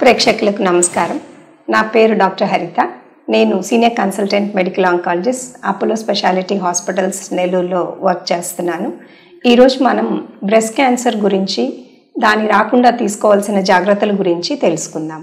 ప్రేక్షకులకు నమస్కారం నా పేరు డాక్టర్ హరిత నేను senior consultant medical oncologist Apollo speciality hospitals నెల్లూరులో వర్క్ చేస్తున్నాను ఈరోజు మనం బ్రెస్ట్ క్యాన్సర్ గురించి దాని రాకుండా తీసుకోవాల్సిన జాగ్రత్తల గురించి తెలుసుకుందాం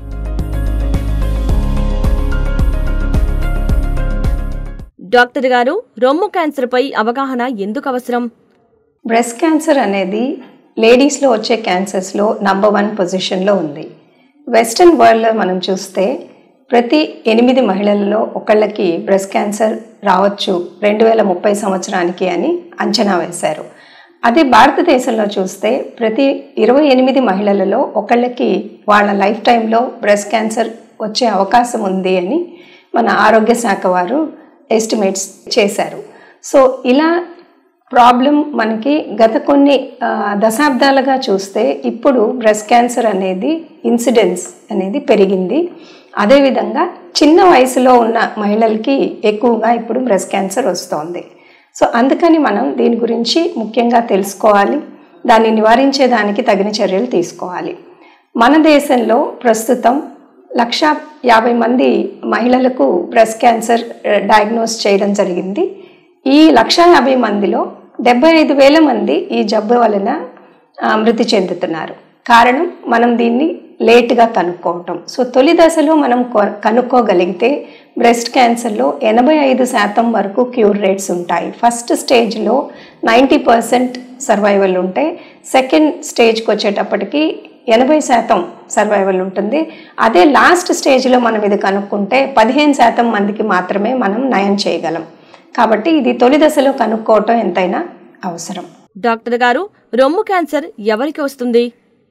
డాక్టర్ గారు రొమ్ము క్యాన్సర్పై అవగాహన ఎందుకు అవసరం బ్రెస్ట్ క్యాన్సర్ అనేది లేడీస్లో వచ్చే క్యాన్సర్స్లో నంబర్ వన్ పొజిషన్లో ఉంది వెస్ట్రన్ వరల్డ్లో మనం చూస్తే ప్రతి ఎనిమిది మహిళల్లో ఒకళ్ళకి బ్రెస్ట్ క్యాన్సర్ రావచ్చు రెండు వేల ముప్పై సంవత్సరానికి అని అంచనా వేశారు అదే భారతదేశంలో చూస్తే ప్రతి ఇరవై ఎనిమిది మహిళలలో ఒకళ్ళకి వాళ్ళ లైఫ్ టైంలో బ్రెస్ట్ క్యాన్సర్ వచ్చే అవకాశం ఉంది అని మన ఆరోగ్య శాఖ వారు ఎస్టిమేట్స్ చేశారు సో ఇలా ప్రాబ్లం మనకి గత కొన్ని ఆ, దశాబ్దాలుగా చూస్తే ఇప్పుడు బ్రెస్ట్ క్యాన్సర్ అనేది ఇన్సిడెన్స్ అనేది పెరిగింది అదేవిధంగా చిన్న వయసులో ఉన్న మహిళలకి ఎక్కువగా ఇప్పుడు బ్రెస్ట్ క్యాన్సర్ వస్తోంది సో అందుకని మనం దీని గురించి ముఖ్యంగా తెలుసుకోవాలి దాన్ని నివారించేదానికి తగిన చర్యలు తీసుకోవాలి మన దేశంలో ప్రస్తుతం లక్ష యాభై మంది మహిళలకు బ్రెస్ట్ క్యాన్సర్ డయాగ్నోస్ చేయడం జరిగింది ఈ లక్ష యాభై మందిలో డెబ్బై ఐదు వేల మంది ఈ జబ్బు వలన ఆ, మృతి చెందుతున్నారు కారణం మనం దీన్ని లేట్గా కనుక్కోవటం సో తొలి దశలో మనం కొ- కనుక్కోగలిగితే బ్రెస్ట్ క్యాన్సర్లో ఎనభై ఐదు శాతం వరకు క్యూర్ రేట్స్ ఉంటాయి ఫస్ట్ స్టేజ్లో నైంటీ పర్సెంట్ సర్వైవల్ ఉంటే సెకండ్ స్టేజ్కి వచ్చేటప్పటికి ఎనభై శాతం సర్వైవల్ ఉంటుంది అదే లాస్ట్ స్టేజ్లో మనం ఇది కనుక్కుంటే పదిహేను శాతం మందికి మాత్రమే మనం నయం చేయగలం కాబట్టి ఇది తొలి దశలో కనుక్కోవటం ఎంతైనా అవసరం డాక్టర్ గారు రొమ్ము క్యాన్సర్ ఎవరికి వస్తుంది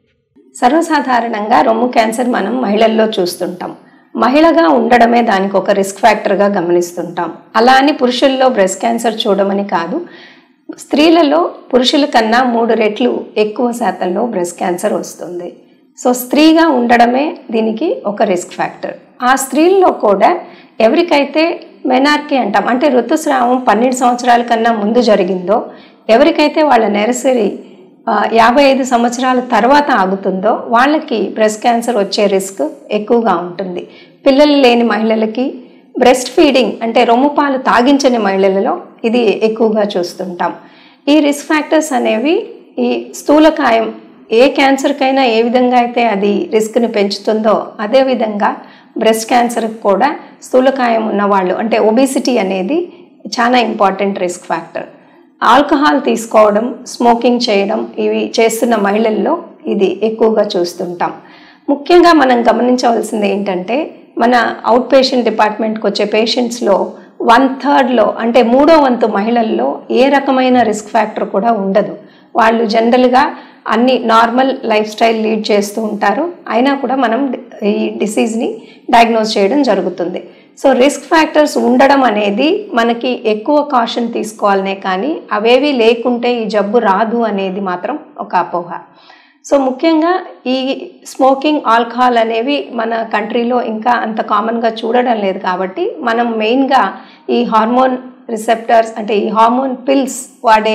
సర్వసాధారణంగా రొమ్ము క్యాన్సర్ మనం మహిళల్లో చూస్తుంటాం మహిళగా ఉండడమే దానికి ఒక రిస్క్ ఫ్యాక్టర్గా గమనిస్తుంటాం అలా అని పురుషుల్లో బ్రెస్ట్ క్యాన్సర్ చూడమని కాదు స్త్రీలలో పురుషుల కన్నా మూడు రెట్లు ఎక్కువ శాతంలో బ్రెస్ట్ క్యాన్సర్ వస్తుంది సో స్త్రీగా ఉండడమే దీనికి ఒక రిస్క్ ఫ్యాక్టర్ ఆ స్త్రీల్లో కూడా ఎవరికైతే మెనార్కీ అంటాం అంటే ఋతుస్రావం పన్నెండు సంవత్సరాల కన్నా ముందు జరిగిందో ఎవరికైతే వాళ్ళ నెరసరి ఆ, యాభై ఐదు సంవత్సరాల తర్వాత ఆగుతుందో వాళ్ళకి బ్రెస్ట్ క్యాన్సర్ వచ్చే రిస్క్ ఎక్కువగా ఉంటుంది పిల్లలు లేని మహిళలకి బ్రెస్ట్ ఫీడింగ్ అంటే రొమ్ము పాలు తాగించని మహిళలలో ఇది ఎక్కువగా చూస్తుంటాం ఈ రిస్క్ ఫ్యాక్టర్స్ అనేవి ఈ స్థూలకాయం ఏ క్యాన్సర్కైనా ఏ విధంగా అయితే అది రిస్క్ని పెంచుతుందో అదే విధంగా బ్రెస్ట్ క్యాన్సర్కి కూడా స్థూలకాయం ఉన్నవాళ్ళు అంటే ఒబిసిటీ అనేది చాలా ఇంపార్టెంట్ రిస్క్ ఫ్యాక్టర్ ఆల్కహాల్ తీసుకోవడం స్మోకింగ్ చేయడం ఇవి చేస్తున్న మహిళల్లో ఇది ఎక్కువగా చూస్తుంటాం ముఖ్యంగా మనం గమనించవలసింది ఏంటంటే మన అవుట్ పేషెంట్ డిపార్ట్మెంట్కి వచ్చే పేషెంట్స్లో వన్ థర్డ్లో అంటే మూడో వంతు మహిళల్లో ఏ రకమైన రిస్క్ ఫ్యాక్టర్ కూడా ఉండదు వాళ్ళు జనరల్గా అన్ని నార్మల్ లైఫ్ స్టైల్ లీడ్ చేస్తూ ఉంటారు అయినా కూడా మనం ఈ డిసీజ్ని డయాగ్నోస్ చేయడం జరుగుతుంది సో రిస్క్ ఫ్యాక్టర్స్ ఉండడం అనేది మనకి ఎక్కువ కాషన్ తీసుకోవాలనే కానీ అవేవి లేకుంటే ఈ జబ్బు రాదు అనేది మాత్రం ఒక అపోహ సో ముఖ్యంగా ఈ స్మోకింగ్ ఆల్కహాల్ అనేవి మన కంట్రీలో ఇంకా అంత కామన్గా చూడడం లేదు కాబట్టి మనం మెయిన్గా ఈ హార్మోన్ రిసెప్టర్స్ అంటే ఈ హార్మోన్ పిల్స్ వాడే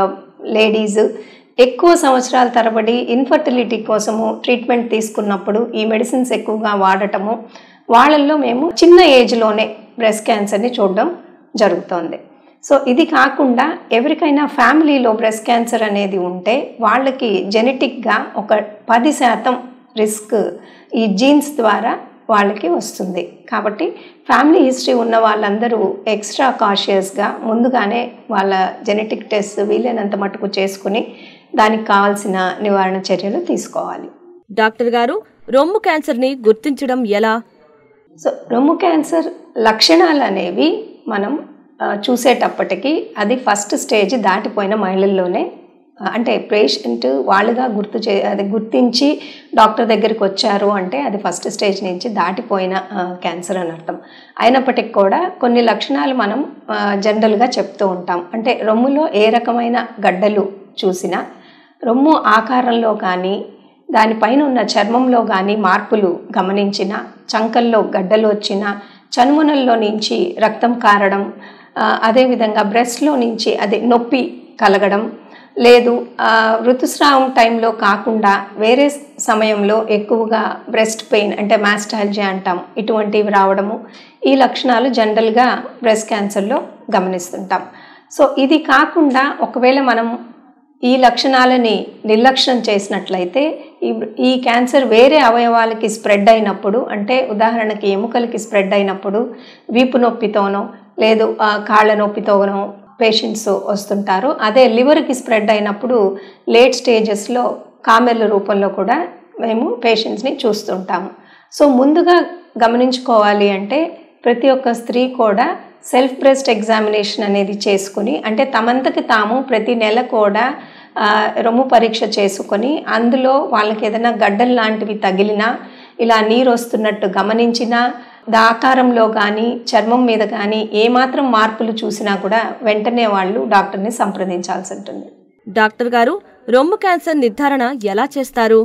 లేడీస్ ఎక్కువ సంవత్సరాల తరబడి ఇన్ఫర్టిలిటీ కోసము ట్రీట్మెంట్ తీసుకున్నప్పుడు ఈ మెడిసిన్స్ ఎక్కువగా వాడటము వాళ్ళల్లో మేము చిన్న ఏజ్లోనే బ్రెస్ట్ క్యాన్సర్ని చూడడం జరుగుతోంది సో ఇది కాకుండా ఎవరికైనా ఫ్యామిలీలో బ్రెస్ట్ క్యాన్సర్ అనేది ఉంటే వాళ్ళకి జెనెటిక్గా ఒక పది శాతం రిస్క్ ఈ జీన్స్ ద్వారా వాళ్ళకి వస్తుంది కాబట్టి ఫ్యామిలీ హిస్టరీ ఉన్న వాళ్ళందరూ ఎక్స్ట్రా కాషియస్గా ముందుగానే వాళ్ళ జెనెటిక్ టెస్ట్ వీలైనంత మటుకు చేసుకుని దానికి కావాల్సిన నివారణ చర్యలు తీసుకోవాలి డాక్టర్ గారు రొమ్ము క్యాన్సర్ని గుర్తించడం ఎలా సో రొమ్ము క్యాన్సర్ లక్షణాలు అనేవి మనం ఆ, చూసేటప్పటికి అది ఫస్ట్ స్టేజ్ దాటిపోయిన మహిళల్లోనే ఆ, అంటే పేషెంట్ వాళ్ళుగా గుర్తు చే అది గుర్తించి డాక్టర్ దగ్గరికి వచ్చారు అంటే అది ఫస్ట్ స్టేజ్ నుంచి దాటిపోయిన ఆ, క్యాన్సర్ అని అర్థం అయినప్పటికీ కూడా కొన్ని లక్షణాలు మనం ఆ, జనరల్గా చెప్తూ ఉంటాం అంటే రొమ్ములో ఏ రకమైన గడ్డలు చూసినా రొమ్ము ఆకారంలో కానీ దానిపైన ఉన్న చర్మంలో కానీ మార్పులు గమనించిన చంకల్లో గడ్డలు వచ్చిన చనుమనల్లో నుంచి రక్తం కారడం ఆ, అదేవిధంగా బ్రెస్ట్లో నుంచి అదే నొప్పి కలగడం లేదు ఆ, ఋతుస్రావం టైంలో కాకుండా వేరే సమయంలో ఎక్కువగా బ్రెస్ట్ పెయిన్ అంటే మాస్టాలజీ అంటాం ఇటువంటివి రావడము ఈ లక్షణాలు జనరల్గా బ్రెస్ట్ క్యాన్సర్లో గమనిస్తుంటాం సో ఇది కాకుండా ఒకవేళ మనం ఈ లక్షణాలని నిర్లక్ష్యం చేసినట్లయితే ఈ ఈ క్యాన్సర్ వేరే అవయవాలకి స్ప్రెడ్ అయినప్పుడు అంటే ఉదాహరణకి ఎముకలకి స్ప్రెడ్ అయినప్పుడు వీపు నొప్పితోనో లేదు ఆ, కాళ్ళ నొప్పితోనో పేషెంట్స్ వస్తుంటారు అదే లివర్కి స్ప్రెడ్ అయినప్పుడు లేట్ స్టేజెస్లో కామెర్ల రూపంలో కూడా మేము పేషెంట్స్ని చూస్తుంటాము సో ముందుగా గమనించుకోవాలి అంటే ప్రతి ఒక్క స్త్రీ కూడా సెల్ఫ్ బ్రెస్ట్ ఎగ్జామినేషన్ అనేది చేసుకుని అంటే తమంతకి తాము ప్రతి నెల కూడా ఆ, రొమ్ము పరీక్ష చేసుకొని అందులో వాళ్ళకి ఏదైనా గడ్డలు లాంటివి తగిలినా ఇలా నీరు వస్తున్నట్టు గమనించినా దా ఆకారంలో కానీ చర్మం మీద కానీ ఏమాత్రం మార్పులు చూసినా కూడా వెంటనే వాళ్ళు డాక్టర్ని సంప్రదించాల్సి ఉంటుంది డాక్టర్ గారు రొమ్ము క్యాన్సర్ నిర్ధారణ ఎలా చేస్తారు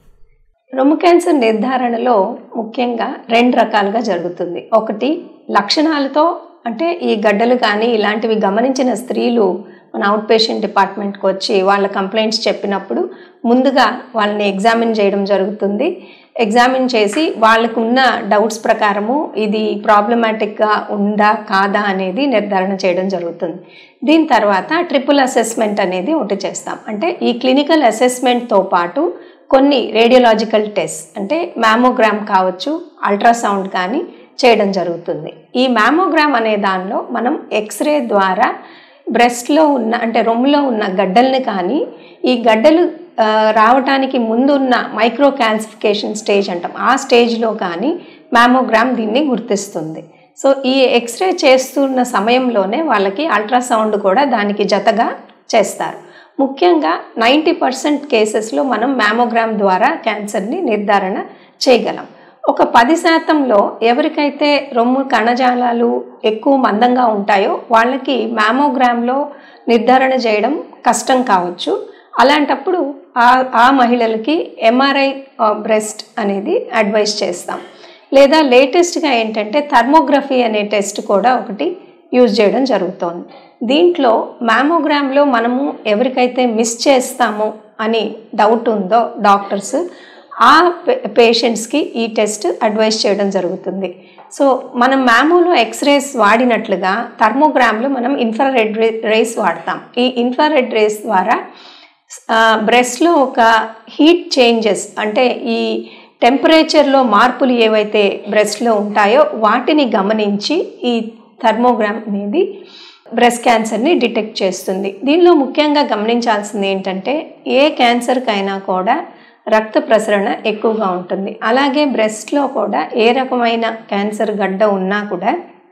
రొమ్ము క్యాన్సర్ నిర్ధారణలో ముఖ్యంగా రెండు రకాలుగా జరుగుతుంది ఒకటి లక్షణాలతో అంటే ఈ గడ్డలు కానీ ఇలాంటివి గమనించిన స్త్రీలు మన అవుట్ పేషెంట్ డిపార్ట్మెంట్కి వచ్చి వాళ్ళ కంప్లైంట్స్ చెప్పినప్పుడు ముందుగా వాళ్ళని ఎగ్జామిన్ చేయడం జరుగుతుంది ఎగ్జామిన్ చేసి వాళ్ళకు ఉన్న డౌట్స్ ప్రకారము ఇది ప్రాబ్లమాటిక్గా ఉందా కాదా అనేది నిర్ధారణ చేయడం జరుగుతుంది దీని తర్వాత ట్రిపుల్ అసెస్మెంట్ అనేది ఒకటి చేస్తాం అంటే ఈ క్లినికల్ అసెస్మెంట్తో పాటు కొన్ని రేడియోలాజికల్ టెస్ట్ అంటే మ్యామోగ్రామ్ కావచ్చు అల్ట్రాసౌండ్ కానీ చేయడం జరుగుతుంది ఈ మ్యామోగ్రామ్ అనే దానిలో మనం ఎక్స్రే ద్వారా బ్రెస్ట్లో ఉన్న అంటే రొమ్ములో ఉన్న గడ్డల్ని కానీ ఈ గడ్డలు ఆ, రావటానికి ముందున్న మైక్రో క్యాన్సిఫికేషన్ స్టేజ్ అంటాం ఆ స్టేజ్లో కానీ మ్యామోగ్రామ్ దీన్ని గుర్తిస్తుంది సో ఈ ఎక్స్రే చేస్తున్న సమయంలోనే వాళ్ళకి అల్ట్రాసౌండ్ కూడా దానికి జతగా చేస్తారు ముఖ్యంగా నైంటీ పర్సెంట్ కేసెస్లో మనం మ్యామోగ్రామ్ ద్వారా క్యాన్సర్ని నిర్ధారణ చేయగలం ఒక పది శాతంలో ఎవరికైతే రొమ్ము కణజాలాలు ఎక్కువ మందంగా ఉంటాయో వాళ్ళకి మ్యామోగ్రామ్లో నిర్ధారణ చేయడం కష్టం కావచ్చు అలాంటప్పుడు ఆ ఆ మహిళలకి ఎంఆర్ఐ బ్రెస్ట్ అనేది అడ్వైస్ చేస్తాం లేదా లేటెస్ట్గా ఏంటంటే థర్మోగ్రఫీ అనే టెస్ట్ కూడా ఒకటి యూజ్ చేయడం జరుగుతోంది దీంట్లో మ్యామోగ్రామ్లో మనము ఎవరికైతే మిస్ చేస్తామో అని డౌట్ ఉందో డాక్టర్స్ ఆ పేషెంట్స్కి ఈ టెస్ట్ అడ్వైస్ చేయడం జరుగుతుంది సో మనం మ్యామోలో ఎక్స్రేస్ వాడినట్లుగా థర్మోగ్రామ్లో మనం ఇన్ఫ్రారెడ్ రేస్ వాడతాం ఈ ఇన్ఫ్రారెడ్ రేస్ ద్వారా బ్రెస్ట్లో ఒక హీట్ చేంజెస్ అంటే ఈ టెంపరేచర్లో మార్పులు ఏవైతే బ్రెస్ట్లో ఉంటాయో వాటిని గమనించి ఈ థర్మోగ్రామ్ అనేది బ్రెస్ట్ క్యాన్సర్ని డిటెక్ట్ చేస్తుంది దీనిలో ముఖ్యంగా గమనించాల్సింది ఏంటంటే ఏ క్యాన్సర్కైనా కూడా రక్త ప్రసరణ ఎక్కువగా ఉంటుంది అలాగే బ్రెస్ట్లో కూడా ఏ రకమైన క్యాన్సర్ గడ్డ ఉన్నా కూడా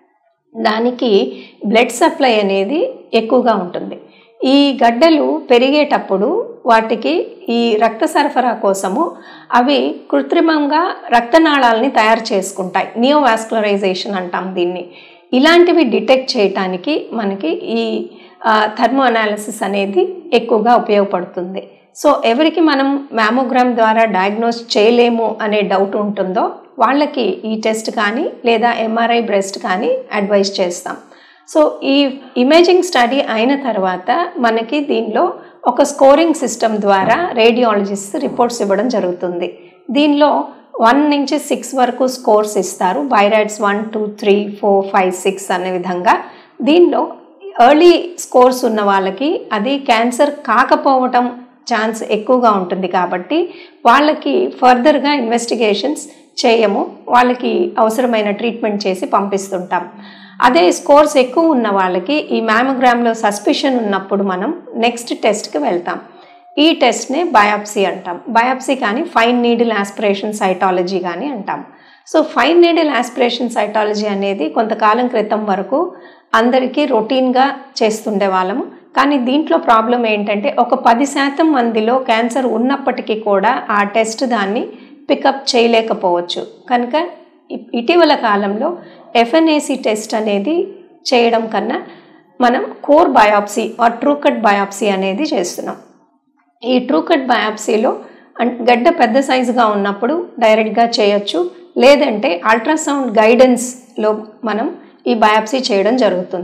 దానికి బ్లడ్ సప్లై అనేది ఎక్కువగా ఉంటుంది ఈ గడ్డలు పెరిగేటప్పుడు వాటికి ఈ రక్త సరఫరా కోసము అవి కృత్రిమంగా రక్తనాళాలని తయారు చేసుకుంటాయి నియోవాస్కులరైజేషన్ అంటాం దీన్ని ఇలాంటివి డిటెక్ట్ చేయటానికి మనకి ఈ థర్మో అనాలిసిస్ అనేది ఎక్కువగా ఉపయోగపడుతుంది సో ఎవరికి మనం మ్యామోగ్రామ్ ద్వారా డయాగ్నోస్ చేయలేము అనే డౌట్ ఉంటుందో వాళ్ళకి ఈ టెస్ట్ కానీ లేదా ఎంఆర్ఐ బ్రెస్ట్ కానీ అడ్వైస్ చేస్తాం సో ఈ ఇమేజింగ్ స్టడీ అయిన తర్వాత మనకి దీనిలో ఒక స్కోరింగ్ సిస్టమ్ ద్వారా రేడియాలజిస్ట్ రిపోర్ట్స్ ఇవ్వడం జరుగుతుంది దీనిలో వన్ నుంచి సిక్స్ వరకు స్కోర్స్ ఇస్తారు BIRADS one two three four five six అనే విధంగా దీనిలో ఎర్లీ స్కోర్స్ ఉన్న వాళ్ళకి అది క్యాన్సర్ కాకపోవటం ఛాన్స్ ఎక్కువగా ఉంటుంది కాబట్టి వాళ్ళకి ఫర్దర్గా ఇన్వెస్టిగేషన్స్ చేయము వాళ్ళకి అవసరమైన ట్రీట్మెంట్ చేసి పంపిస్తుంటాం అదే స్కోర్స్ ఎక్కువ ఉన్న వాళ్ళకి ఈ మ్యామోగ్రామ్లో సస్పిషన్ ఉన్నప్పుడు మనం నెక్స్ట్ టెస్ట్కి వెళ్తాం ఈ టెస్ట్నే బయాప్సీ అంటాం బయాప్సీ కానీ ఫైన్ నీడిల్ ఆస్పిరేషన్ సైటాలజీ కానీ అంటాం so fine needle aspiration cytology అనేది కొంతకాలం క్రితం వరకు అందరికీ రొటీన్గా చేస్తుండే వాళ్ళము కానీ దీంట్లో ప్రాబ్లం ఏంటంటే ఒక పది శాతం మందిలో క్యాన్సర్ ఉన్నప్పటికీ కూడా ఆ టెస్ట్ దాన్ని పికప్ చేయలేకపోవచ్చు కనుక ఇటీవల కాలంలో ఎఫ్ఎన్ఏసి టెస్ట్ అనేది చేయడం కన్నా మనం core biopsy or trucut biopsy అనేది చేస్తున్నాం ఈ ట్రూకట్ బయాప్సీలో గడ్డ పెద్ద సైజుగా ఉన్నప్పుడు డైరెక్ట్గా చేయొచ్చు లేదంటే అల్ట్రాసౌండ్ గైడెన్స్లో మనం ఈ బయాప్సీ చేయడం జరుగుతుంది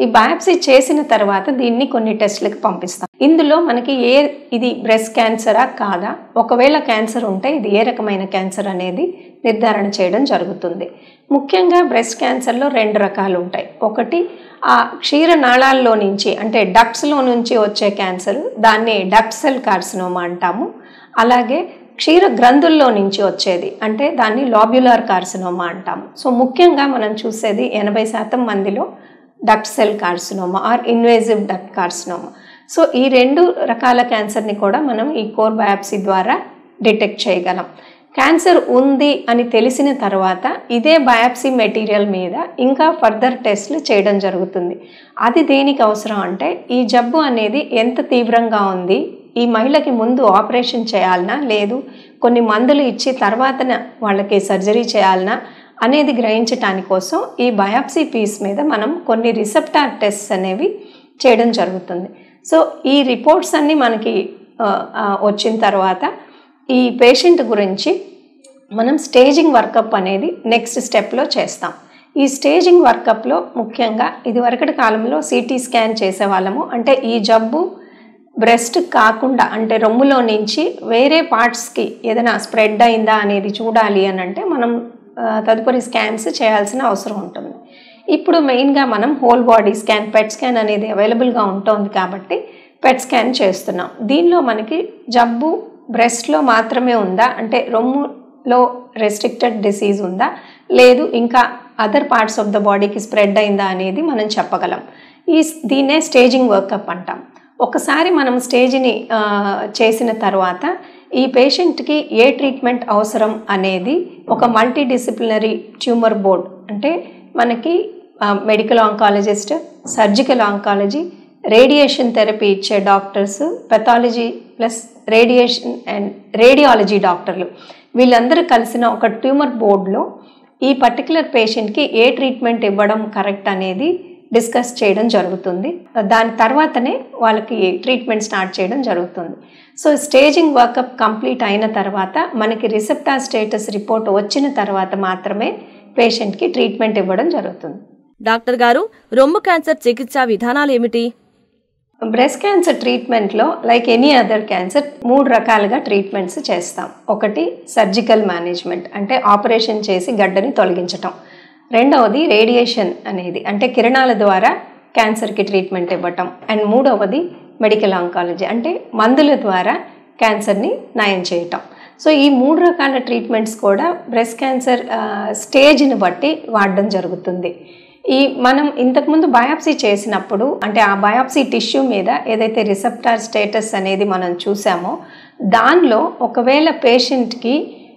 ఈ బయాప్సీ చేసిన తర్వాత దీన్ని కొన్ని టెస్టులకు పంపిస్తాం ఇందులో మనకి ఏ ఇది బ్రెస్ట్ క్యాన్సరా కాదా ఒకవేళ క్యాన్సర్ ఉంటే ఇది ఏ రకమైన క్యాన్సర్ అనేది నిర్ధారణ చేయడం జరుగుతుంది ముఖ్యంగా బ్రెస్ట్ క్యాన్సర్లో రెండు రకాలు ఉంటాయి ఒకటి ఆ క్షీర నాళాల్లో నుంచి అంటే డక్ట్స్లో నుంచి వచ్చే క్యాన్సర్ దాన్ని డక్ట్ సెల్ కార్సినోమా అంటాము అలాగే క్షీర గ్రంథుల్లో నుంచి వచ్చేది అంటే దాన్ని లాబ్యులర్ కార్సినోమా అంటాము సో ముఖ్యంగా మనం చూసేది ఎనభై శాతం మందిలో duct cell carcinoma or invasive duct carcinoma so ఈ రెండు రకాల క్యాన్సర్ని కూడా మనం ఈ కోర్ బయాప్సీ ద్వారా డిటెక్ట్ చేయగలం క్యాన్సర్ ఉంది అని తెలిసిన తర్వాత ఇదే బయాప్సీ మెటీరియల్ మీద ఇంకా ఫర్దర్ టెస్ట్లు చేయడం జరుగుతుంది అది దేనికి అవసరం అంటే ఈ జబ్బు అనేది ఎంత తీవ్రంగా ఉంది ఈ మహిళకి ముందు ఆపరేషన్ చేయాలనా లేదు కొన్ని మందులు ఇచ్చి తర్వాతన వాళ్ళకి సర్జరీ చేయాలనా అనేది గ్రహించటాని కోసం ఈ బయాప్సీ పీస్ మీద మనం కొన్ని రిసెప్టార్ టెస్ట్ అనేవి చేయడం జరుగుతుంది సో ఈ రిపోర్ట్స్ అన్నీ మనకి ఆ, ఆ, వచ్చిన తర్వాత ఈ పేషెంట్ గురించి మనం స్టేజింగ్ వర్కప్ అనేది నెక్స్ట్ స్టెప్లో చేస్తాం ఈ స్టేజింగ్ వర్కప్లో ముఖ్యంగా ఇదివరకటి కాలంలో సిటీ స్కాన్ చేసేవాళ్ళము అంటే ఈ జబ్బు బ్రెస్ట్ కాకుండా అంటే రొమ్ములో నుంచి వేరే పార్ట్స్కి ఏదైనా స్ప్రెడ్ అయిందా అనేది చూడాలి అని అంటే మనం ఆ, తదుపరి స్కాన్స్ చేయాల్సిన అవసరం ఉంటుంది ఇప్పుడు మెయిన్గా మనం whole body scan PET scan అనేది అవైలబుల్గా ఉంటుంది కాబట్టి పెట్ స్కాన్ చేస్తున్నాం దీనిలో మనకి జబ్బు బ్రెస్ట్లో మాత్రమే ఉందా అంటే రొమ్ములో రెస్ట్రిక్టెడ్ డిసీజ్ ఉందా లేదు ఇంకా అదర్ పార్ట్స్ ఆఫ్ ద బాడీకి స్ప్రెడ్ అయిందా అనేది మనం చెప్పగలం ఈ దీన్నే స్టేజింగ్ వర్కప్ అంటాం ఒకసారి మనం స్టేజ్ని ఆ, చేసిన తర్వాత ఈ పేషెంట్కి ఏ ట్రీట్మెంట్ అవసరం అనేది ఒక మల్టీ డిసిప్లినరీ ట్యూమర్ బోర్డ్ అంటే మనకి medical oncologist surgical oncology radiation therapy ఇచ్చే doctors pathology plus radiation and radiology డాక్టర్లు వీళ్ళందరూ కలిసిన ఒక ట్యూమర్ బోర్డులో ఈ పర్టికులర్ పేషెంట్కి ఏ ట్రీట్మెంట్ ఇవ్వడం కరెక్ట్ అనేది డిస్కస్ చేయడం జరుగుతుంది దాని తర్వాతనే వాళ్ళకి ట్రీట్మెంట్ స్టార్ట్ చేయడం జరుగుతుంది సో స్టేజింగ్ వర్కప్ కంప్లీట్ అయిన తర్వాత మనకి రిసెప్టార్ స్టేటస్ రిపోర్ట్ వచ్చిన తర్వాత మాత్రమే పేషెంట్కి ట్రీట్మెంట్ ఇవ్వడం జరుగుతుంది డాక్టర్ గారు రొమ్ము క్యాన్సర్ చికిత్సా విధానాలు ఏమిటి బ్రెస్ట్ క్యాన్సర్ ట్రీట్మెంట్లో లైక్ ఎనీ అదర్ క్యాన్సర్ మూడు రకాలుగా ట్రీట్మెంట్స్ చేస్తాం ఒకటి సర్జికల్ మేనేజ్మెంట్ అంటే ఆపరేషన్ చేసి గడ్డని తొలగించటం రెండవది రేడియేషన్ అనేది అంటే కిరణాల ద్వారా క్యాన్సర్కి ట్రీట్మెంట్ ఇవ్వటం అండ్ మూడవది మెడికల్ ఆంకాలజీ అంటే మందుల ద్వారా క్యాన్సర్ని నయం చేయటం సో ఈ మూడు రకాల ట్రీట్మెంట్స్ కూడా బ్రెస్ట్ క్యాన్సర్ స్టేజ్ని బట్టి వాడడం జరుగుతుంది ఈ మనం ఇంతకుముందు బయాప్సీ చేసినప్పుడు అంటే ఆ బయాప్సీ టిష్యూ మీద ఏదైతే రిసెప్టార్ స్టేటస్ అనేది మనం చూసామో దానిలో ఒకవేళ పేషెంట్కి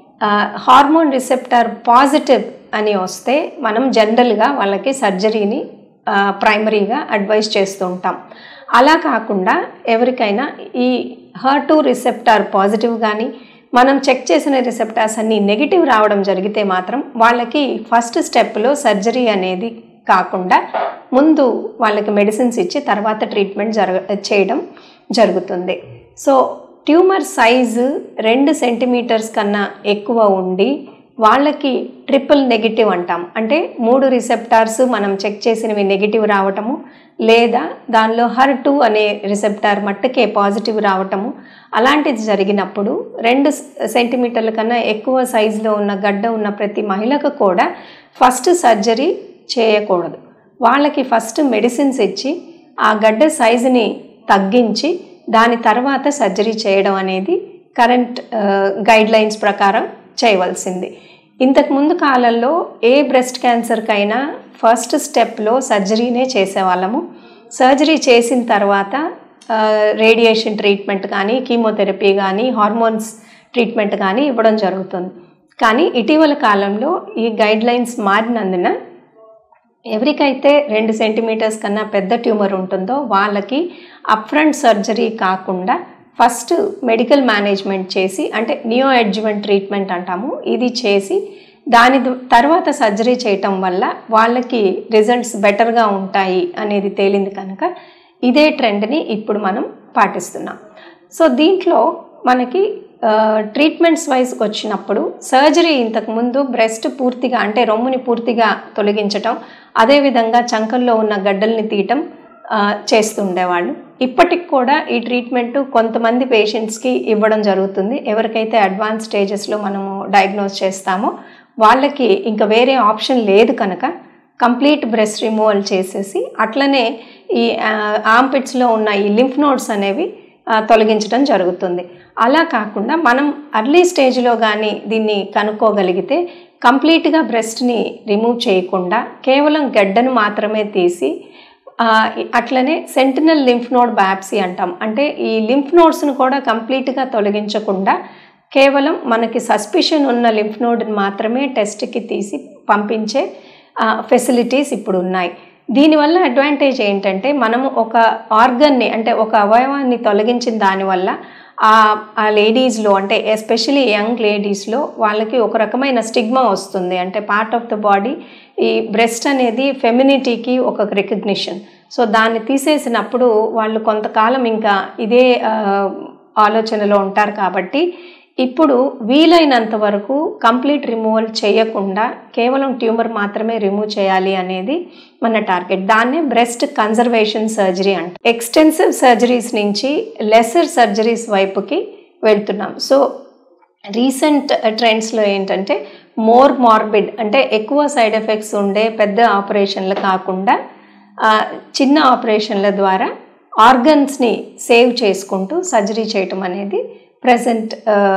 హార్మోన్ రిసెప్టార్ పాజిటివ్ అని వస్తే మనం జనరల్గా వాళ్ళకి సర్జరీని ప్రైమరీగా అడ్వైస్ చేస్తూ ఉంటాం అలా కాకుండా ఎవరికైనా ఈ హర్ టు రిసెప్టార్ పాజిటివ్ కానీ మనం చెక్ చేసిన రిసెప్టార్స్ అన్ని నెగిటివ్ రావడం జరిగితే మాత్రం వాళ్ళకి ఫస్ట్ స్టెప్లో సర్జరీ అనేది కాకుండా ముందు వాళ్ళకి మెడిసిన్స్ ఇచ్చి తర్వాత ట్రీట్మెంట్ జరగ చేయడం జరుగుతుంది సో ట్యూమర్ సైజు రెండు సెంటీమీటర్స్ కన్నా ఎక్కువ ఉండి వాళ్ళకి ట్రిపుల్ నెగిటివ్ అంటాం అంటే మూడు రిసెప్టార్స్ మనం చెక్ చేసినవి నెగిటివ్ రావటము లేదా దానిలో హర్ టూ అనే రిసెప్టార్ మట్టుకే పాజిటివ్ రావటము అలాంటిది జరిగినప్పుడు రెండు సెంటీమీటర్ల కన్నా ఎక్కువ సైజులో ఉన్న గడ్డ ఉన్న ప్రతి మహిళకు కూడా ఫస్ట్ సర్జరీ చేయకూడదు వాళ్ళకి ఫస్ట్ మెడిసిన్స్ ఇచ్చి ఆ గడ్డ సైజుని తగ్గించి దాని తర్వాత సర్జరీ చేయడం అనేది కరెంట్ గైడ్ లైన్స్ ప్రకారం చేయవలసింది ఇంతకుముందు కాలంలో ఏ బ్రెస్ట్ క్యాన్సర్కైనా ఫస్ట్ స్టెప్లో సర్జరీనే చేసేవాళ్ళము సర్జరీ చేసిన తర్వాత రేడియేషన్ ట్రీట్మెంట్ కానీ కీమోథెరపీ కానీ హార్మోన్స్ ట్రీట్మెంట్ కానీ ఇవ్వడం జరుగుతుంది కానీ ఇటీవల కాలంలో ఈ గైడ్ లైన్స్ మారినందున ఎవరికైతే రెండు సెంటీమీటర్స్ కన్నా పెద్ద ట్యూమర్ ఉంటుందో వాళ్ళకి అప్ఫ్రంట్ సర్జరీ కాకుండా ఫస్ట్ మెడికల్ మేనేజ్మెంట్ చేసి అంటే నియో అడ్జువెంట్ ట్రీట్మెంట్ అంటాము ఇది చేసి దాని ద- తర్వాత సర్జరీ చేయటం వల్ల వాళ్ళకి రిజల్ట్స్ బెటర్గా ఉంటాయి అనేది తేలింది కనుక ఇదే ట్రెండ్ని ఇప్పుడు మనం పాటిస్తున్నాం సో దీంట్లో మనకి ట్రీట్మెంట్స్ వైజ్ వచ్చినప్పుడు సర్జరీ ఇంతకుముందు బ్రెస్ట్ పూర్తిగా అంటే రొమ్ముని పూర్తిగా తొలగించటం అదేవిధంగా చంకల్లో ఉన్న గడ్డల్ని తీయటం ఆ, చేస్తుండేవాళ్ళు ఇప్పటికి కూడా ఈ ట్రీట్మెంట్ కొంతమంది పేషెంట్స్కి ఇవ్వడం జరుగుతుంది ఎవరికైతే అడ్వాన్స్ స్టేజెస్లో మనము డయాగ్నోస్ చేస్తామో వాళ్ళకి ఇంకా వేరే ఆప్షన్ లేదు కనుక కంప్లీట్ బ్రెస్ట్ రిమూవల్ చేసేసి అట్లనే ఈ ఆంపిట్స్లో ఉన్న ఈ లింఫ్ నోడ్స్ అనేవి ఆ, తొలగించడం జరుగుతుంది అలా కాకుండా మనం అర్లీ స్టేజ్లో కానీ దీన్ని కనుక్కోగలిగితే కంప్లీట్గా బ్రెస్ట్ని రిమూవ్ చేయకుండా కేవలం గడ్డను మాత్రమే తీసి ఆ, అట్లనే సెంటినల్ లింఫ్ నోడ్ బ్యాప్సీ అంటాం అంటే ఈ లింఫ్ నోడ్స్ను కూడా కంప్లీట్గా తొలగించకుండా కేవలం మనకి సస్పిషన్ ఉన్న లింఫ్ నోడ్ని మాత్రమే టెస్ట్కి తీసి పంపించే ఫెసిలిటీస్ ఇప్పుడు ఉన్నాయి దీనివల్ల అడ్వాంటేజ్ ఏంటంటే మనము ఒక ఆర్గన్ని అంటే ఒక అవయవాన్ని తొలగించిన దానివల్ల ఆ ఆ లేడీస్లో అంటే ఎస్పెషలీ యంగ్ లేడీస్లో వాళ్ళకి ఒక రకమైన స్టిగ్మా వస్తుంది అంటే పార్ట్ ఆఫ్ ద బాడీ ఈ బ్రెస్ట్ అనేది ఫెమినిటీకి ఒక రికగ్నిషన్ సో దాన్ని తీసేసినప్పుడు వాళ్ళు కొంతకాలం ఇంకా ఇదే ఆ, ఆలోచనలో ఉంటారు కాబట్టి ఇప్పుడు వీలైనంత వరకు కంప్లీట్ రిమూవల్ చేయకుండా కేవలం ట్యూమర్ మాత్రమే రిమూవ్ చేయాలి అనేది మన టార్గెట్ దాన్నే బ్రెస్ట్ కన్జర్వేషన్ సర్జరీ అంట ఎక్స్టెన్సివ్ సర్జరీస్ నుంచి లెసర్ సర్జరీస్ వైపుకి వెళ్తున్నాం సో రీసెంట్ ట్రెండ్స్లో ఏంటంటే మోర్ మార్బిడ్ అంటే ఎక్కువ సైడ్ ఎఫెక్ట్స్ ఉండే పెద్ద ఆపరేషన్లు కాకుండా ఆ, చిన్న ఆపరేషన్ల ద్వారా ఆర్గన్స్ని సేవ్ చేసుకుంటూ సర్జరీ చేయటం అనేది ప్రజెంట్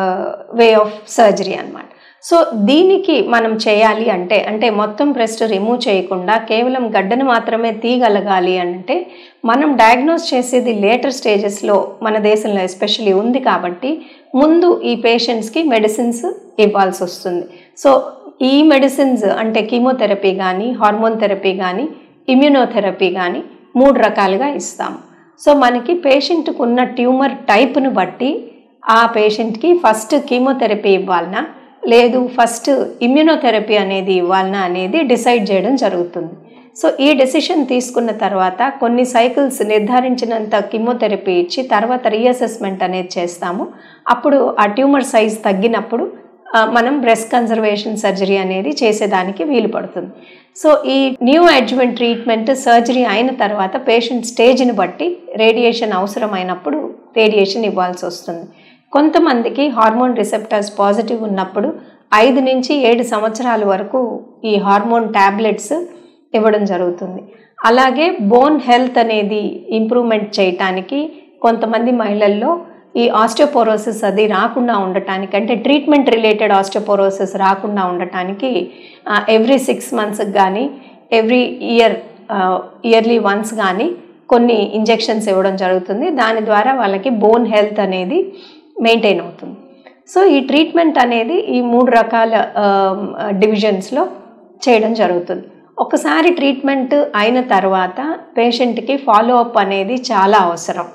వే ఆఫ్ సర్జరీ అన్నమాట సో దీనికి మనం చేయాలి అంటే అంటే మొత్తం బ్రెస్ట్ రిమూవ్ చేయకుండా కేవలం గడ్డను మాత్రమే తీయగలగాలి అంటే మనం డయాగ్నోస్ చేసేది లేటర్ స్టేజెస్లో మన దేశంలో ఎస్పెషలీ ఉంది కాబట్టి ముందు ఈ పేషెంట్స్కి మెడిసిన్స్ ఇవ్వాల్సి వస్తుంది సో ఈ మెడిసిన్స్ అంటే కీమోథెరపీ కానీ హార్మోన్ థెరపీ కానీ ఇమ్యునోథెరపీ కానీ మూడు రకాలుగా ఇస్తాము సో మనకి పేషెంట్కు ఉన్న ట్యూమర్ టైప్ను బట్టి ఆ పేషెంట్కి ఫస్ట్ కీమోథెరపీ ఇవ్వాలనా లేదు ఫస్ట్ ఇమ్యునోథెరపీ అనేది ఇవ్వాలనా అనేది డిసైడ్ చేయడం జరుగుతుంది సో ఈ డెసిషన్ తీసుకున్న తర్వాత కొన్ని సైకిల్స్ నిర్ధారించినంత కీమోథెరపీ ఇచ్చి తర్వాత రీఅసెస్మెంట్ అనేది చేస్తాము అప్పుడు ఆ ట్యూమర్ సైజ్ తగ్గినప్పుడు ఆ, మనం బ్రెస్ట్ కన్జర్వేషన్ సర్జరీ అనేది చేసేదానికి వీలు పడుతుంది సో ఈ న్యూ అడ్జుమెంట్ ట్రీట్మెంట్ సర్జరీ అయిన తర్వాత పేషెంట్ స్టేజ్ని బట్టి రేడియేషన్ అవసరమైనప్పుడు రేడియేషన్ ఇవ్వాల్సి వస్తుంది కొంతమందికి హార్మోన్ రిసెప్టర్స్ పాజిటివ్ ఉన్నప్పుడు ఐదు నుంచి ఏడు సంవత్సరాల వరకు ఈ హార్మోన్ ట్యాబ్లెట్స్ ఇవ్వడం జరుగుతుంది అలాగే బోన్ హెల్త్ అనేది ఇంప్రూవ్మెంట్ చేయటానికి కొంతమంది మహిళల్లో ఈ ఆస్టియోపోరోసిస్ అది రాకుండా ఉండటానికి అంటే ట్రీట్మెంట్ రిలేటెడ్ ఆస్టియోపోరోసిస్ రాకుండా ఉండటానికి ఎవ్రీ సిక్స్ మంత్స్కి కానీ ఎవ్రీ ఇయర్ ఇయర్లీ వన్స్ కానీ కొన్ని ఇంజెక్షన్స్ ఇవ్వడం జరుగుతుంది దాని ద్వారా వాళ్ళకి బోన్ హెల్త్ అనేది మెయింటైన్ అవుతుంది సో ఈ ట్రీట్మెంట్ అనేది ఈ మూడు రకాల డివిజన్స్లో చేయడం జరుగుతుంది ఒకసారి ట్రీట్మెంట్ అయిన తర్వాత పేషెంట్కి ఫాలో అప్ అనేది చాలా అవసరం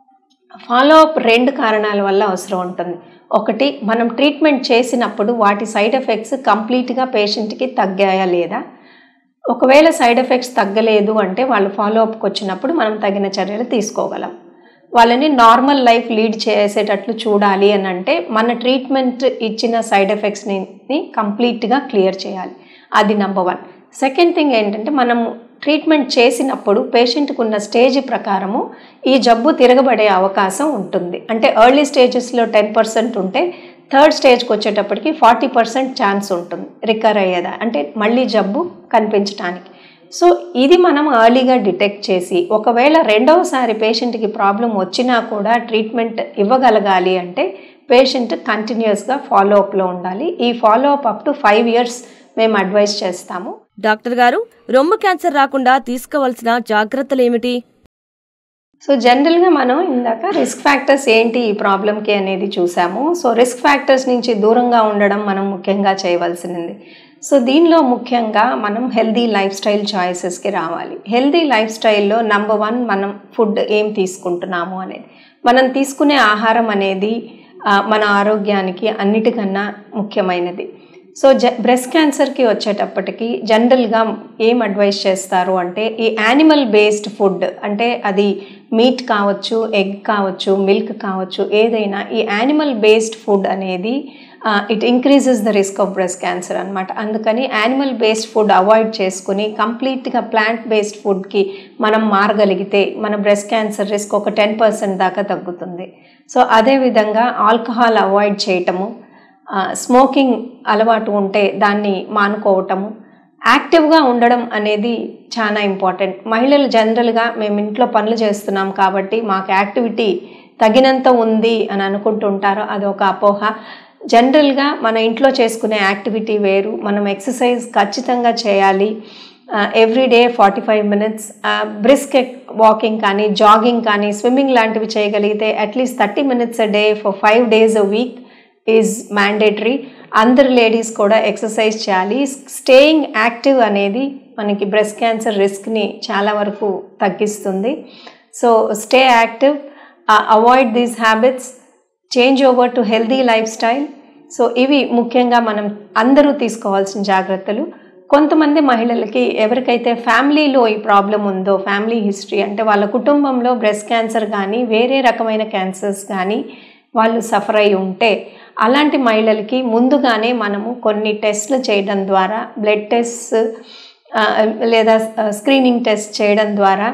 ఫాలో అప్ రెండు కారణాల వల్ల అవసరం ఉంటుంది ఒకటి మనం ట్రీట్మెంట్ చేసినప్పుడు వాటి సైడ్ ఎఫెక్ట్స్ కంప్లీట్గా పేషెంట్కి తగ్గాయా లేదా ఒకవేళ సైడ్ ఎఫెక్ట్స్ తగ్గలేదు అంటే వాళ్ళు ఫాలో అప్కి వచ్చినప్పుడు మనం తగిన చర్యలు తీసుకోగలం వాళ్ళని నార్మల్ లైఫ్ లీడ్ చేసేటట్లు చూడాలి అని అంటే మన ట్రీట్మెంట్ ఇచ్చిన సైడ్ ఎఫెక్ట్స్ని కంప్లీట్గా క్లియర్ చేయాలి అది నెంబర్ వన్ సెకండ్ థింగ్ ఏంటంటే మనం ట్రీట్మెంట్ చేసినప్పుడు పేషెంట్కి ఉన్న స్టేజ్ ప్రకారము ఈ జబ్బు తిరగబడే అవకాశం ఉంటుంది అంటే ఎర్లీ స్టేజెస్లో టెన్ పర్సెంట్ ఉంటే థర్డ్ స్టేజ్కి వచ్చేటప్పటికి ఫార్టీ పర్సెంట్ ఛాన్స్ ఉంటుంది రికవర్ అయ్యేదా అంటే మళ్ళీ జబ్బు కనిపించడానికి సో ఇది మనం ఎర్లీగా డిటెక్ట్ చేసి ఒకవేళ రెండవసారి పేషెంట్కి ప్రాబ్లం వచ్చినా కూడా ట్రీట్మెంట్ ఇవ్వగలగాలి అంటే పేషెంట్ కంటిన్యూస్గా ఫాలో అప్లో ఉండాలి ఈ follow up up to five years మేము అడ్వైస్ చేస్తాము డాక్టర్ గారు రొమ్ము క్యాన్సర్ రాకుండా తీసుకోవాల్సిన జాగ్రత్తలు ఏమిటి సో జనరల్గా మనం ఇందాక రిస్క్ ఫ్యాక్టర్స్ ఏంటి ఈ ప్రాబ్లంకి అనేది చూసాము సో రిస్క్ ఫ్యాక్టర్స్ నుంచి దూరంగా ఉండడం మనం ముఖ్యంగా చేయవలసింది సో దీనిలో ముఖ్యంగా మనం హెల్దీ లైఫ్ స్టైల్ చాయిసెస్కి రావాలి హెల్దీ లైఫ్ స్టైల్లో నంబర్ వన్ మనం ఫుడ్ ఏం తీసుకుంటున్నాము అనేది మనం తీసుకునే ఆహారం అనేది ఆ, మన ఆరోగ్యానికి అన్నిటికన్నా ముఖ్యమైనది సో జ బ్రెస్ట్ క్యాన్సర్కి వచ్చేటప్పటికి జనరల్గా ఏం అడ్వైస్ చేస్తారు అంటే ఈ యానిమల్ బేస్డ్ ఫుడ్ అంటే అది మీట్ కావచ్చు ఎగ్ కావచ్చు మిల్క్ కావచ్చు ఏదైనా ఈ యానిమల్ బేస్డ్ ఫుడ్ అనేది it increases the risk of breast cancer అనమాట అందుకని యానిమల్ బేస్డ్ ఫుడ్ అవాయిడ్ చేసుకుని కంప్లీట్గా ప్లాంట్ బేస్డ్ ఫుడ్కి మనం మారగలిగితే మన బ్రెస్ట్ క్యాన్సర్ రిస్క్ ఒక టెన్ పర్సెంట్ దాకా తగ్గుతుంది సో అదేవిధంగా ఆల్కహాల్ అవాయిడ్ చేయటము స్మోకింగ్ అలవాటు ఉంటే దాన్ని మానుకోవటము యాక్టివ్గా ఉండడం అనేది చాలా ఇంపార్టెంట్ మహిళలు జనరల్గా మేము ఇంట్లో పనులు చేస్తున్నాం కాబట్టి మాకు యాక్టివిటీ తగినంత ఉంది అని అనుకుంటుంటారు అది ఒక అపోహ జనరల్గా మన ఇంట్లో చేసుకునే యాక్టివిటీ వేరు మనం ఎక్సర్సైజ్ ఖచ్చితంగా చేయాలి every day forty five minutes brisk walking కానీ జాగింగ్ కానీ స్విమ్మింగ్ లాంటివి చేయగలిగితే at least thirty minutes a day for five days a week is mandatory అందరు లేడీస్ కూడా ఎక్సర్సైజ్ చేయాలి స్టేయింగ్ యాక్టివ్ అనేది మనకి బ్రెస్ట్ క్యాన్సర్ రిస్క్ని చాలా వరకు తగ్గిస్తుంది so stay active avoid these habits change over to healthy lifestyle so ఇవి ముఖ్యంగా మనం అందరూ తీసుకోవాల్సిన జాగ్రత్తలు కొంతమంది మహిళలకి ఎవరికైతే ఫ్యామిలీలో ఈ ప్రాబ్లం ఉందో ఫ్యామిలీ హిస్టరీ అంటే వాళ్ళ కుటుంబంలో బ్రెస్ట్ క్యాన్సర్ కానీ వేరే రకమైన క్యాన్సర్స్ కానీ వాళ్ళు సఫర్ అయి ఉంటే అలాంటి మహిళలకి ముందుగానే మనము కొన్ని టెస్ట్లు చేయడం ద్వారా బ్లడ్ టెస్ట్ లేదా స్క్రీనింగ్ టెస్ట్ చేయడం ద్వారా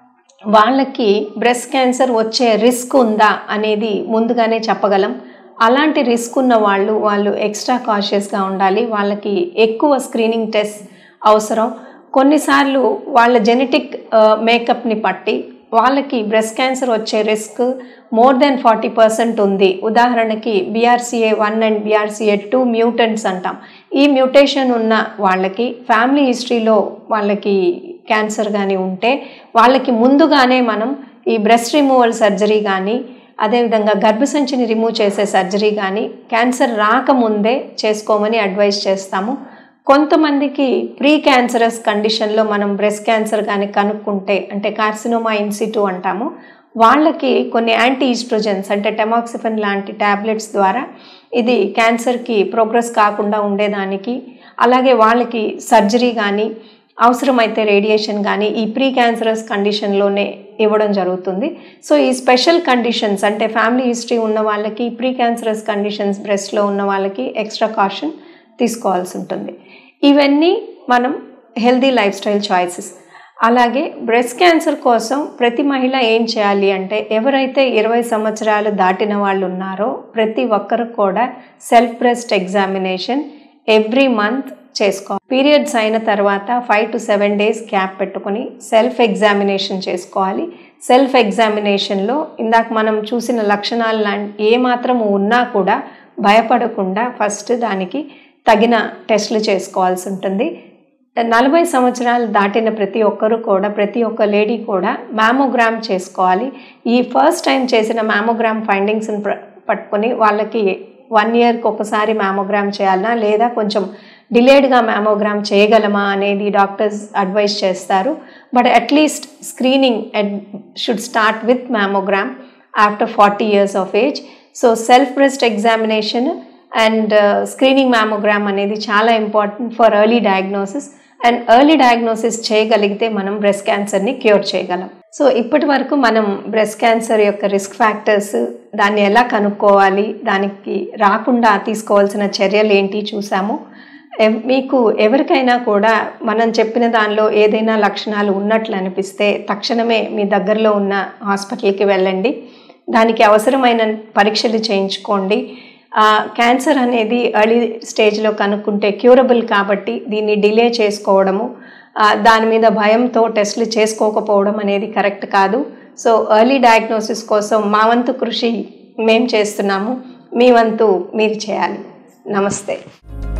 వాళ్ళకి బ్రెస్ట్ క్యాన్సర్ వచ్చే రిస్క్ ఉందా అనేది ముందుగానే చెప్పగలం అలాంటి రిస్క్ ఉన్న వాళ్ళు వాళ్ళు ఎక్స్ట్రా కాషియస్గా ఉండాలి వాళ్ళకి ఎక్కువ స్క్రీనింగ్ టెస్ట్ అవసరం కొన్నిసార్లు వాళ్ళ జెనెటిక్ మేకప్ని పట్టి వాళ్ళకి బ్రెస్ట్ క్యాన్సర్ వచ్చే risk more than forty percent ఉంది ఉదాహరణకి BRCA one and BRCA two mutants అంటాం ఈ మ్యూటేషన్ ఉన్న వాళ్ళకి ఫ్యామిలీ హిస్టరీలో వాళ్ళకి క్యాన్సర్ కానీ ఉంటే వాళ్ళకి ముందుగానే మనం ఈ బ్రెస్ట్ రిమూవల్ సర్జరీ కానీ అదేవిధంగా గర్భసంచిని రిమూవ్ చేసే సర్జరీ కానీ క్యాన్సర్ రాకముందే చేసుకోమని అడ్వైస్ చేస్తాము కొంతమందికి ప్రీ క్యాన్సరస్ కండిషన్లో మనం బ్రెస్ట్ క్యాన్సర్ కానీ కనుక్కుంటే అంటే కార్సినోమా ఇన్సిటు అంటాము వాళ్ళకి కొన్ని యాంటీ ఈస్ట్రోజన్స్ అంటే టెమాక్సిఫెన్ లాంటి ట్యాబ్లెట్స్ ద్వారా ఇది క్యాన్సర్కి ప్రోగ్రెస్ కాకుండా ఉండేదానికి అలాగే వాళ్ళకి సర్జరీ కానీ అవసరమైతే రేడియేషన్ కానీ ఈ ప్రీ క్యాన్సరస్ కండిషన్లోనే ఇవ్వడం జరుగుతుంది సో ఈ స్పెషల్ కండిషన్స్ అంటే ఫ్యామిలీ హిస్టరీ ఉన్న వాళ్ళకి ప్రీ క్యాన్సరస్ కండిషన్స్ బ్రెస్ట్లో ఉన్న వాళ్ళకి ఎక్స్ట్రా కాషన్ తీసుకోవాల్సి ఉంటుంది ఇవన్నీ మనం హెల్దీ లైఫ్ స్టైల్ చాయిసెస్ అలాగే బ్రెస్ట్ క్యాన్సర్ కోసం ప్రతి మహిళ ఏం చేయాలి అంటే ఎవరైతే ఇరవై సంవత్సరాలు దాటిన వాళ్ళు ఉన్నారో ప్రతి ఒక్కరు కూడా self breast examination every month చేసుకోవాలి పీరియడ్స్ అయిన తర్వాత five to seven days gap పెట్టుకుని సెల్ఫ్ ఎగ్జామినేషన్ చేసుకోవాలి సెల్ఫ్ ఎగ్జామినేషన్లో ఇందాక మనం చూసిన లక్షణాలు లాంటి ఏ మాత్రం ఉన్నా కూడా భయపడకుండా ఫస్ట్ దానికి తగిన టెస్టులు చేసుకోవాల్సి ఉంటుంది నలభై సంవత్సరాలు దాటిన ప్రతి ఒక్కరు కూడా ప్రతి ఒక్క లేడీ కూడా మ్యామోగ్రామ్ చేసుకోవాలి ఈ ఫస్ట్ టైం చేసిన మ్యామోగ్రామ్ ఫైండింగ్స్ని పట్టుకొని వాళ్ళకి వన్ ఇయర్కి ఒకసారి మ్యామోగ్రామ్ చేయాలన్నా లేదా కొంచెం డిలేడ్గా మ్యామోగ్రామ్ చేయగలమా అనేది డాక్టర్స్ అడ్వైస్ చేస్తారు but at least screening should start with mammogram after forty years of age so self breast examination and screening mammogram అనేది చాలా important for early diagnosis and early diagnosis చేయగలిగితే మనం బ్రెస్ట్ క్యాన్సర్ని క్యూర్ చేయగలం so ఇప్పటి వరకు మనం బ్రెస్ట్ క్యాన్సర్ యొక్క రిస్క్ ఫ్యాక్టర్స్ దాన్ని ఎలా కనుక్కోవాలి దానికి రాకుండా తీసుకోవాల్సిన చర్యలు ఏంటి చూసాము మీకు ఎవరికైనా కూడా మనం చెప్పిన దానిలో ఏదైనా లక్షణాలు ఉన్నట్లు అనిపిస్తే తక్షణమే మీ దగ్గరలో ఉన్న హాస్పిటల్కి వెళ్ళండి దానికి అవసరమైన పరీక్షలు చేయించుకోండి క్యాన్సర్ అనేది ఎర్లీ స్టేజ్లో కనుక్కుంటే క్యూరబుల్ కాబట్టి దీన్ని డిలే చేసుకోవడము దాని మీద భయంతో టెస్టులు చేసుకోకపోవడం అనేది కరెక్ట్ కాదు సో ఎర్లీ డయాగ్నోసిస్ కోసం మా వంతు కృషి మేము చేస్తున్నాము మీ వంతు మీరు చేయాలి నమస్తే